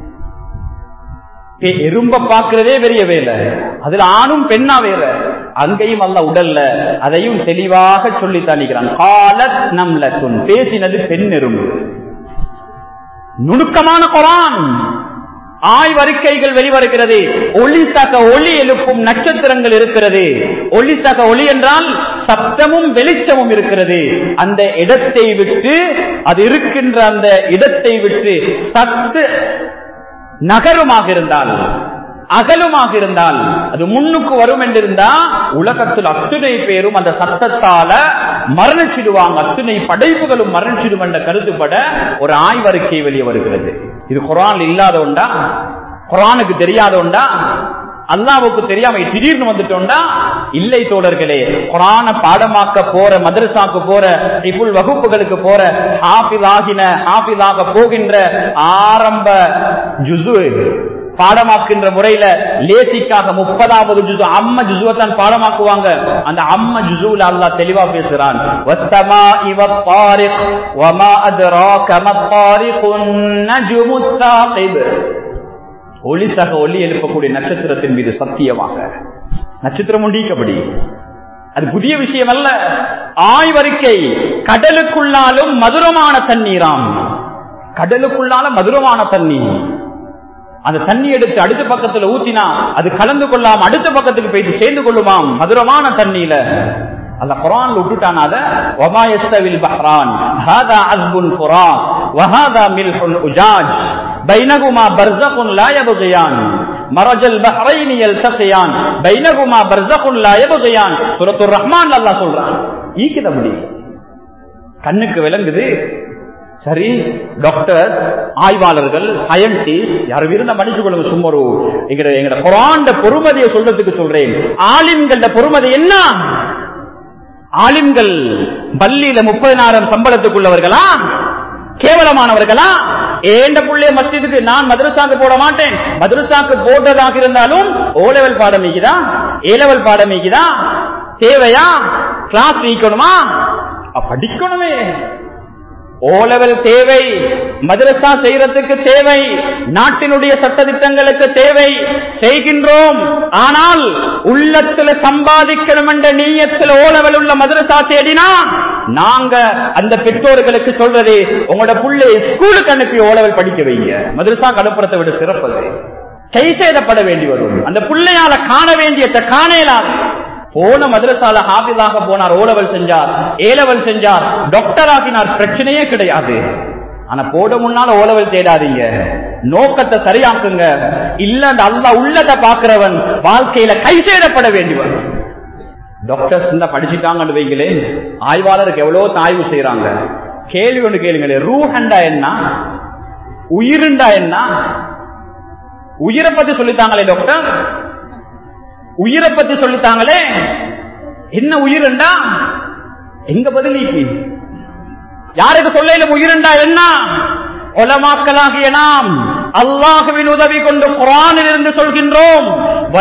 எறும்ப பாக்குறதே பெரிய வேலை அதுல ஆணும் பெண்ணா வேற அங்கேயும் அல்ல உடல்ல அதையும் தெளிவாக சொல்லி தானிக்கிறான் காலத் நம்லத்துன் பேசினது பெண் எறும்பு நுணுக்கமான குரான் ஆய்வறிக்கைகள் வெளிவருகிறது ஒளி சக ஒளி எழுப்பும் நட்சத்திரங்கள் இருக்கிறது ஒளி சக ஒளி என்றால் சப்தமும் வெளிச்சமும் இருக்கிறது அந்த இடத்தை விட்டு அது இருக்கின்ற அந்த இடத்தை விட்டு சத்து நகருமாக இருந்தால் அகலுமாக இருந்தால் அது முன்னுக்கு வரும் என்றிருந்தா உலகத்தில் அத்துணை பேரும் அந்த சத்தத்தால மரணிச்சிடுவாங்க அத்துணை படைப்புகளும் மரணிச்சிடும் என்ற கருத்துப்பட ஒரு ஆய்வறிக்கை வெளியே வருகிறது இது குரான் இல்லாத உண்டா குரானுக்கு தெரியாத உண்டா அல்லாவுக்கு தெரியாம திடீர்னு வந்துட்டோம்டா இல்லை தோழர்களே குரான பாடமாக்க போற மதரசாக்கு போற இப்புல் வகுப்புகளுக்கு போற ஹாஃபில் ஆகின ஹாஃபிலாக போகின்ற ஆரம்ப ஜுசு பாடமாக்குகின்ற முறையில லேசிக்காக முப்பதாவது ஜுசு அம்ம ஜுசுவை தான் பாடமாக்குவாங்க அந்த அம்ம ஜுசுல அல்லாஹ் தெளிவா பேசுறான் வஸ்ஸமா இவ தாரிக் வமா அத்ராக மத்தாரிகுன் நஜ்முத் தாகிப் ஒளி சக ஒளி எழுப்பக்கூடிய நட்சத்திரத்தின் மீது சத்தியமாக நட்சத்திரம் உண்டீக்கப்படி அது புதிய விஷயம் அல்ல ஆய்வறிக்கை கடலுக்குள்ளாலும் மதுரமான தண்ணீராம் கடலுக்குள்ளால மதுரமான தண்ணீர் அந்த தண்ணி எடுத்து அடுத்த பக்கத்துல ஊத்தினா அது கலந்து கொள்ளாம அடுத்த பக்கத்துக்கு போயிட்டு சேர்ந்து கொள்ளுமாம் மதுரமான தண்ணியில அந்த குரான் விட்டுட்டான் அத வமா யஸ்தவில் பஹ்ரான் ஹாதா அஸ்புன் ஃபுராத் வஹாதா மில்ஹுன் உஜாஜ் பைனகுமா பர்ஸகுன் லா யபகியான் மரஜல் பஹ்ரைன் யல்தகியான் பைனகுமா பர்ஸகுன் லா யபகியான் சூரத்துர் ரஹ்மான் அல்லாஹ் சொல்றான் ஈக்குது அப்படி கண்ணுக்கு விளங்குது சரி டாக்டர்ஸ் ஆய்வாளர்கள் சயின்டிஸ்ட் யாரும் இருந்த மன்னிச்சு கொள்ளுங்க சும்மா ஒரு எங்கட எங்கட குரான் பொறுமதியை சொல்றதுக்கு சொல்றேன் ஆலிம்கள பொறுமதி என்ன ஆலிம்கள் பள்ளியில முப்பதினாயிரம் சம்பளத்துக்குள்ளவர்களா கேவலமானவர்களா ஏண்ட புள்ளைய மஸ்ஜிதுக்கு நான் மதரசாக்கு போட மாட்டேன் மதரசாக்கு போட்டதாக இருந்தாலும் ஓ லெவல் பாடம் நீக்குதா ஏ லெவல் பாடம் நீக்குதா தேவையா கிளாஸ் நீக்கணுமா படிக்கணுமே ஓ லெவல் தேவை மதரசா செய்யறதுக்கு தேவை நாட்டினுடைய சட்டத்திட்டங்களுக்கு தேவை செய்கின்றோம் ஆனால் உள்ளத்துல சம்பாதிக்கணும் என்ற நீயத்தில் ஓ லெவல் உள்ள மதரசா தேடினா நாங்க அந்த பெற்றோர்களுக்கு சொல்றது உங்களோட புள்ளை ஸ்கூலுக்கு அனுப்பி ஓ லெவல் படிக்க வைங்க மதரசா கலப்புறத்தை விட சிறப்பது கை சேதப்பட வேண்டி வரும் அந்த பிள்ளையால காண வேண்டியத காணலாம் போன மதரசால ஹாபிதாக போனார் ஓ லெவல் செஞ்சார் ஏ லெவல் செஞ்சார் டாக்டர் ஆகினார் பிரச்சனையே கிடையாது ஆனா போட முன்னால ஓ லெவல் தேடாதீங்க நோக்கத்தை சரியாக்குங்க இல்ல அந்த அல்லா உள்ளத பாக்குறவன் வாழ்க்கையில கை சேதப்பட வேண்டியவன் டாக்டர்ஸ் தான் படிச்சுட்டாங்கன்னு வைங்களே ஆய்வாளருக்கு எவ்வளவு ஆய்வு செய்யறாங்க கேள்வி ஒன்று கேளுங்களே ரூஹண்டா என்ன உயிருண்டா என்ன உயிரை பத்தி சொல்லித்தாங்களே டாக்டர் உயிரை பத்தி சொல்லித்தாங்களே என்ன உயிர்ண்டா எங்க பதிலீக்கு யாருக்கு சொல்ல உயிர்ண்டா என்ன ஒலமாக்கலாகிய நாம் அல்லாஹுவின் உதவி கொண்டு குரானில் இருந்து சொல்கின்றோம்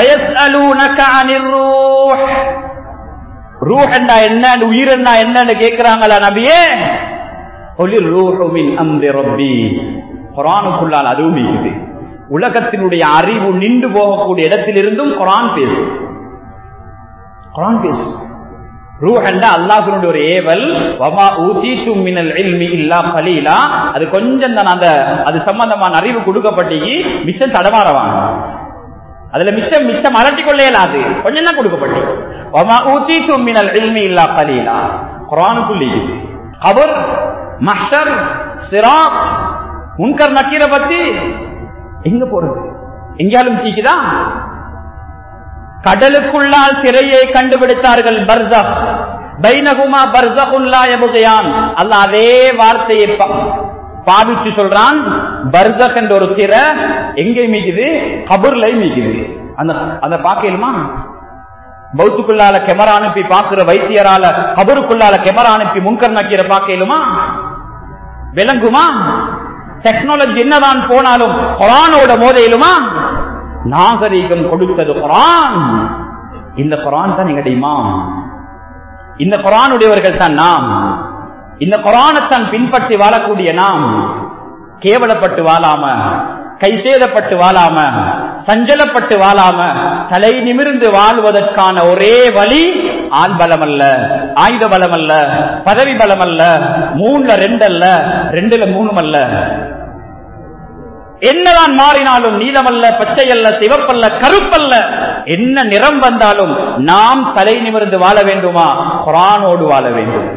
ரூஹண்டா என்ன உயிரண்டா என்னன்னு கேட்கிறாங்களா நபியே ஒளிர் ரூஹுமின் அம்ரி ரப்பி குரானுக்குள்ளால் அதுவும் இருக்குது உலகத்தினுடைய அறிவு நின்று போகக்கூடிய இடத்திலிருந்தும் குரான் பேசும் குரான் பேசும் ரூஹண்டா அல்லாஹினுடைய ஒரு ஏவல் வமா ஊதீத்து மினல் இல்மி இல்லா கலீலா அது கொஞ்சம் தான் அந்த அது சம்பந்தமான அறிவு கொடுக்கப்பட்டீங்க மிச்சம் தடமாறவாங்க அதுல மிச்சம் மிச்சம் அலட்டி கொள்ளையலாது கொஞ்சம் தான் கொடுக்கப்பட்டு வமா ஊதீத்து மினல் இல்மி இல்லா கலீலா குரானுக்குள்ளே கபர் மஹர் சிராத் முன்கர் நக்கீரை பத்தி எங்க போறது எங்கேயாலும் தீக்குதா கடலுக்குள்ளால் திரையை கண்டுபிடித்தார்கள் பர்சக் பைனகுமா பர்சகுல்லா எபுகையான் அல்ல அதே வார்த்தையை பாவிச்சு சொல்றான் பர்தக் என்ற ஒரு திரை எங்கே மீக்குது கபூர்ல மீக்குது அந்த அந்த பாக்கலுமா பௌத்துக்குள்ளால கெமரா அனுப்பி பாக்குற வைத்தியரால கபருக்குள்ளால கெமரா அனுப்பி முன்கர் நக்கீர பாக்கலுமா விளங்குமா டெக்னாலஜி என்னதான் போனாலும் குரானோட மோதையிலுமா நாகரீகம் கொடுத்தது குரான் இந்த குரான் தான் எங்களுடைய இமாம் இந்த குரானுடையவர்கள் தான் நாம் இந்த குரானைத்தான் பின்பற்றி வாழக்கூடிய நாம் கேவலப்பட்டு வாழாம கைசேதப்பட்டு வாழாம சஞ்சலப்பட்டு வாழாம தலை நிமிர்ந்து வாழ்வதற்கான ஒரே வழி ஆள் பலம் அல்ல ஆயுத பலம் அல்ல பதவி பலம் அல்ல மூணுல ரெண்டு அல்ல ரெண்டுல மூணும் அல்ல என்னதான் மாறினாலும் நீலமல்ல பச்சையல்ல சிவப்பல்ல கருப்பல்ல என்ன நிறம் வந்தாலும் நாம் தலை நிமிர்ந்து வாழ வேண்டுமா குரானோடு வாழ வேண்டும்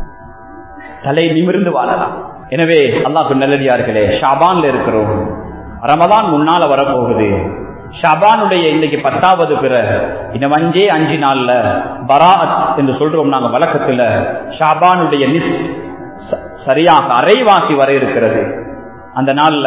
தலை நிமிர்ந்து வாழலாம் எனவே அல்லாஹ் நல்லடியார்களே ஷாபான்ல இருக்கிறோம் ரமதான் முன்னால வரப்போகுது ஷாபானுடைய இன்னைக்கு பத்தாவது பிற இன்னும் அஞ்சே அஞ்சு நாள்ல பராத் என்று சொல்றோம் நாங்க வழக்கத்துல ஷாபானுடைய நிஸ் சரியாக அரைவாசி வர இருக்கிறது அந்த நாள்ல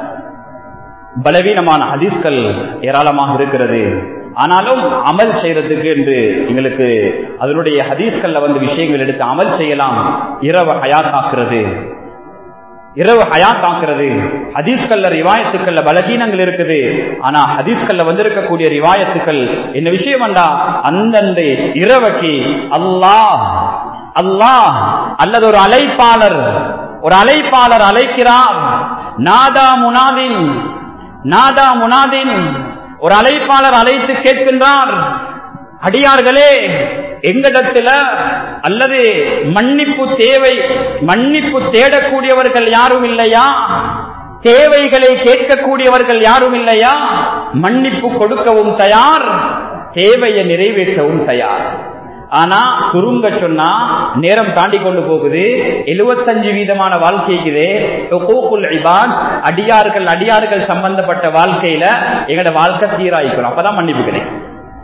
பலவீனமான ஹதீஸ்கள் ஏராளமாக இருக்கிறது ஆனாலும் அமல் செய்யறதுக்கு என்று எங்களுக்கு அதனுடைய ஹதீஸ்கள்ல வந்து விஷயங்கள் எடுத்து அமல் செய்யலாம் இரவு ஹயாத்தாக்குறது இரவு ஹயாத்தாக்குறது ஹதீஸ்கள்ல ரிவாயத்துக்கள்ல பலகீனங்கள் இருக்குது ஆனா ஹதீஸ்கள்ல வந்திருக்கக்கூடிய ரிவாயத்துக்கள் என்ன விஷயம் வேண்டா அந்தந்த இரவைக்கு அல்லாஹ் அல்லாஹ் அல்லது ஒரு அழைப்பாளர் ஒரு அழைப்பாளர் அழைக்கிறார் நாதா முனாதின் நாதா முனாதின் ஒரு அழைப்பாளர் அழைத்து கேட்கின்றார் அடியார்களே எங்களிடத்துல அல்லது மன்னிப்பு தேவை மன்னிப்பு தேடக்கூடியவர்கள் யாரும் இல்லையா தேவைகளை கேட்கக்கூடியவர்கள் யாரும் இல்லையா மன்னிப்பு கொடுக்கவும் தயார் தேவையை நிறைவேற்றவும் தயார் ஆனா சுருங்க சொன்னா நேரம் தாண்டி கொண்டு போகுது எழுபத்தஞ்சு வீதமான வாழ்க்கைக்குதே அடியார்கள் அடியார்கள் சம்பந்தப்பட்ட வாழ்க்கையில எங்களோட வாழ்க்கை சீராயிக்கணும் அப்பதான் மன்னிப்பு கிடைக்கும்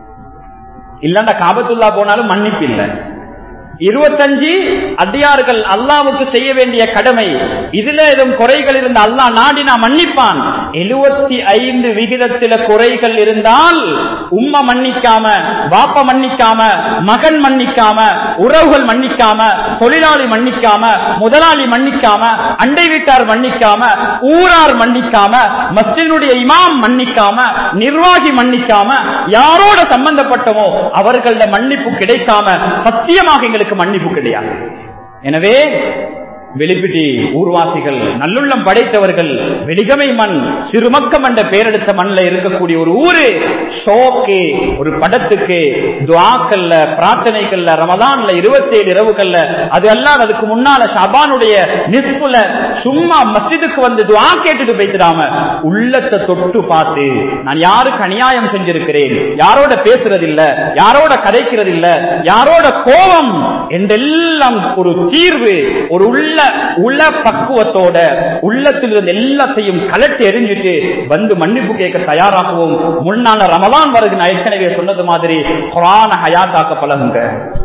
இல்லண்டா காபத்துல்லா போனாலும் மன்னிப்பு இல்லை இருபத்தஞ்சு அடியார்கள் அல்லாவுக்கு செய்ய வேண்டிய கடமை இதுல எதுவும் குறைகள் இருந்த அல்லாஹ் நாடினா மன்னிப்பான் எழுபத்தி ஐந்து விகிதத்தில குறைகள் இருந்தால் உம்மா மன்னிக்காம வாப்ப மன்னிக்காம மகன் மன்னிக்காம உறவுகள் மன்னிக்காம தொழிலாளி மன்னிக்காம முதலாளி மன்னிக்காம அண்டை வீட்டார் மன்னிக்காம ஊரார் மன்னிக்காம மஸ்ஜினுடைய இமாம் மன்னிக்காம நிர்வாகி மன்னிக்காம யாரோட சம்பந்தப்பட்டமோ அவர்கள மன்னிப்பு கிடைக்காம சத்தியமாக எங்களுக்கு அவர்களுக்கு மன்னிப்பு கிடையாது எனவே வெளிப்பிட்டி ஊர்வாசிகள் நல்லுள்ளம் படைத்தவர்கள் வெடிகமை மண் சிறுமக்கம் என்ற பெயரெடுத்த மண்ணில் இருக்கக்கூடிய ஒரு ஊரு ஷோக்கு ஒரு படத்துக்கு துவாக்கல்ல பிரார்த்தனைகள்ல ரமதான்ல இருபத்தேழு இரவுகள்ல அது எல்லாம் அதுக்கு முன்னால ஷபானுடைய நிஸ்புல சும்மா மஸ்ஜிதுக்கு வந்து துவா கேட்டுட்டு போய்த்திடாம உள்ளத்தை தொட்டு பார்த்து நான் யாருக்கு அநியாயம் செஞ்சிருக்கிறேன் யாரோட பேசுறது இல்ல யாரோட கதைக்கிறது இல்ல யாரோட கோபம் என்றெல்லாம் ஒரு தீர்வு ஒரு உள்ள உள்ள பக்குவத்தோட உள்ளத்தில் இருந்த எல்லாத்தையும் கலட்டி எரிஞ்சிட்டு வந்து மன்னிப்பு கேட்க தயாராகவும் முன்னால ரமலான் வருது நான் ஏற்கனவே சொன்னது மாதிரி குரான ஹயாத்தாக்க பழகுங்க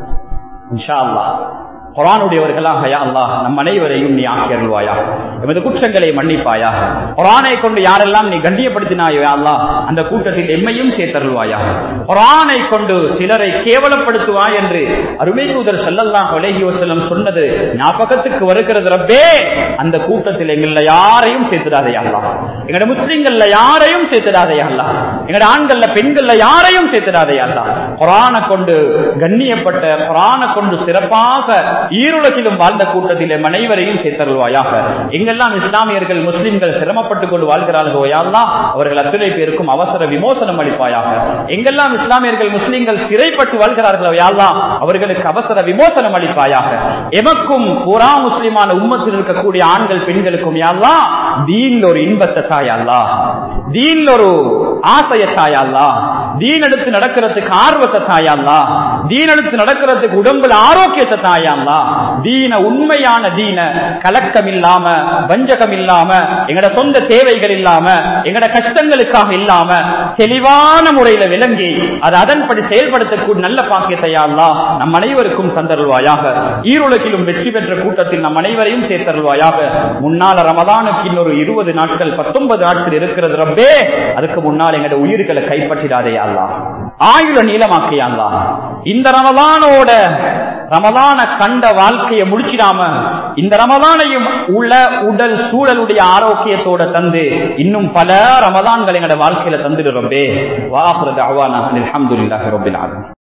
இன்ஷா அல்லாஹ் குரானுடையவர்களாக யா அல்லாஹ் நம் அனைவரையும் நீ ஆக்கியருள்வாயா எமது குற்றங்களை மன்னிப்பாயா குரானை கொண்டு யாரெல்லாம் நீ கண்ணியப்படுத்தினாயோ யா அல்லாஹ் அந்த கூட்டத்தில் எம்மையும் சேர்த்தருள்வாயா குரானை கொண்டு சிலரை கேவலப்படுத்துவாய் என்று அருமை தூதர் செல்லல்லாம் விலகி வசலம் சொன்னது ஞாபகத்துக்கு வருகிறது ரப்பே அந்த கூட்டத்தில் எங்கள யாரையும் சேர்த்துடாதையா அல்லா எங்கட முஸ்லிம்கள்ல யாரையும் சேர்த்துடாதையா அல்லா எங்கட ஆண்கள்ல பெண்கள்ல யாரையும் சேர்த்துடாதையா அல்லா குரானை கொண்டு கண்ணியப்பட்ட குரானை கொண்டு சிறப்பாக ஈருலகிலும் வாழ்ந்த கூட்டத்திலே அனைவரையும் சேர்த்தருள்வாயாக எங்கெல்லாம் இஸ்லாமியர்கள் முஸ்லிம்கள் சிரமப்பட்டுக் கொண்டு வாழ்கிறார்களோ யாரெல்லாம் அவர்கள் அத்துணை பேருக்கும் அவசர விமோசனம் அளிப்பாயாக எங்கெல்லாம் இஸ்லாமியர்கள் முஸ்லிம்கள் சிறைப்பட்டு வாழ்கிறார்களோ யாரெல்லாம் அவர்களுக்கு அவசர விமோசனம் அளிப்பாயாக எமக்கும் புறா முஸ்லிமான உம்மத்தில் இருக்கக்கூடிய ஆண்கள் பெண்களுக்கும் யாரெல்லாம் தீன்ல ஒரு இன்பத்தை தாயல்லா தீன்ல ஒரு ஆசைய தாயல்லா தீன் எடுத்து நடக்கிறதுக்கு ஆர்வத்தை தாயல்லா தீன் எடுத்து நடக்கிறதுக்கு உடம்புல ஆரோக்கியத்தை தாயல்லா அல்லாஹ் தீன உண்மையான தீன கலக்கம் இல்லாம வஞ்சகம் இல்லாம எங்கட சொந்த தேவைகள் இல்லாம எங்கட கஷ்டங்களுக்காக இல்லாம தெளிவான முறையில விளங்கி அது அதன்படி செயல்படுத்தக்கூடிய நல்ல பாக்கியத்தை யா அல்லாஹ் நம் அனைவருக்கும் தந்தருள்வாயாக ஈருலகிலும் வெற்றி பெற்ற கூட்டத்தில் நம் அனைவரையும் சேர்த்தருள்வாயாக முன்னால ரமதானுக்கு இன்னொரு இருபது நாட்கள் பத்தொன்பது நாட்கள் இருக்கிறது ரப்பே அதுக்கு முன்னால் எங்கட உயிர்களை கைப்பற்றிடாதே யா அல்லாஹ் ஆயுள நீளமாக்கியா அல்லாஹ் இந்த ரமதானோட ரமதான கண்ட வாழ்க்கையை முடிச்சிடாம இந்த ரமதானையும் உள்ள உடல் சூழலுடைய ஆரோக்கியத்தோட தந்து இன்னும் பல ரமதான்கள் எங்கட வாழ்க்கையில தந்துடுறோம் வாஹ்ரத் அவானா அல்ஹம்துலில்லாஹி ரப்பில் ஆலமீன்